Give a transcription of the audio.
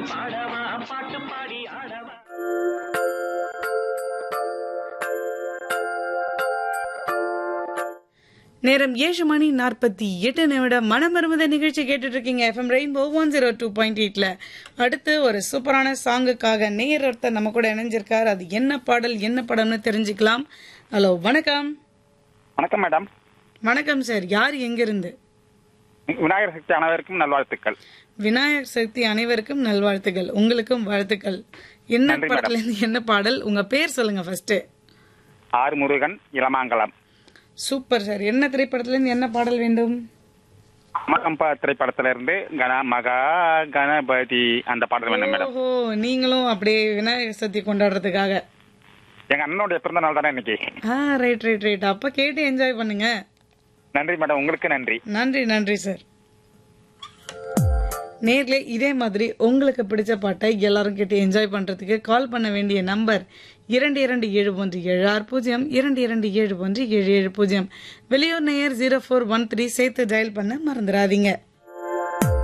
நான் பாடவா பாட்டு பாடி ஆடவா நேரம் ஏழு மணி நாற்பத்தி எட்டு நிமிடம் மனமருமத நிகழ்ச்சி கேட்டுட்டு இருக்கீங்க FM Rainbow one zero two point எயிட்ல அடுத்து ஒரு சூப்பரான சாங்குக்காக நேயர் ஒருத்தர் நம்ம கூட இணைஞ்சிருக்கார் அது என்ன பாடல் என்ன படம்னு தெரிஞ்சுக்கலாம் ஹலோ வணக்கம் வணக்கம் மேடம் வணக்கம் சார் யார் எங்கிருந்து விநாயகர் சக்தி அனைவருக்கும் நல்வாழ்த்துக்கள் விநாயகர் சக்தி அனைவருக்கும் நல்வாழ்த்துக்கள் உங்களுக்கும் வாழ்த்துக்கள் என்ன நன்றி, மேடம். படத்துல இருந்து என்ன பாடல் உங்க பேர் சொல்லுங்க first R Murugan Ilamangalam super sir என்ன திரைப்படத்துல இருந்து என்ன பாடல் வேண்டும் அமகம்பா திரைப்படத்துல இருந்து கண மகா கணபதி அந்த பாடல் வேணும் மேடம் ஓஹோ நீங்களும் அப்படியே விநாயகர் சக்தி கொண்டாடுறதுக்காக எங்க அண்ணனுடைய பிறந்த நாள் தானே இன்னைக்கு ஆ ரைட் ரைட் ரைட் அப்ப கேட்டு என்ஜாய் பண்ணுங்க நன்றி மேடம் உங்களுக்கு நன்றி நன்றி நன்றி சார் நேர்ல இதே மாதிரி உங்களுக்கு பிடிச்ச பாட்டை எல்லாரும் கேட்டு என்ஜாய் பண்றதுக்கு கால் பண்ண வேண்டிய நம்பர் இரண்டு இரண்டு ஏழு ஒன்று ஏழு ஆறு பூஜ்ஜியம் இரண்டு இரண்டு ஏழு ஒன்று ஏழு ஏழு பூஜ்ஜியம் வெளியூர் நேயர் ஜீரோ ஃபோர் ஒன் த்ரீ சேர்த்து டயல் பண்ண மறந்துடாதீங்க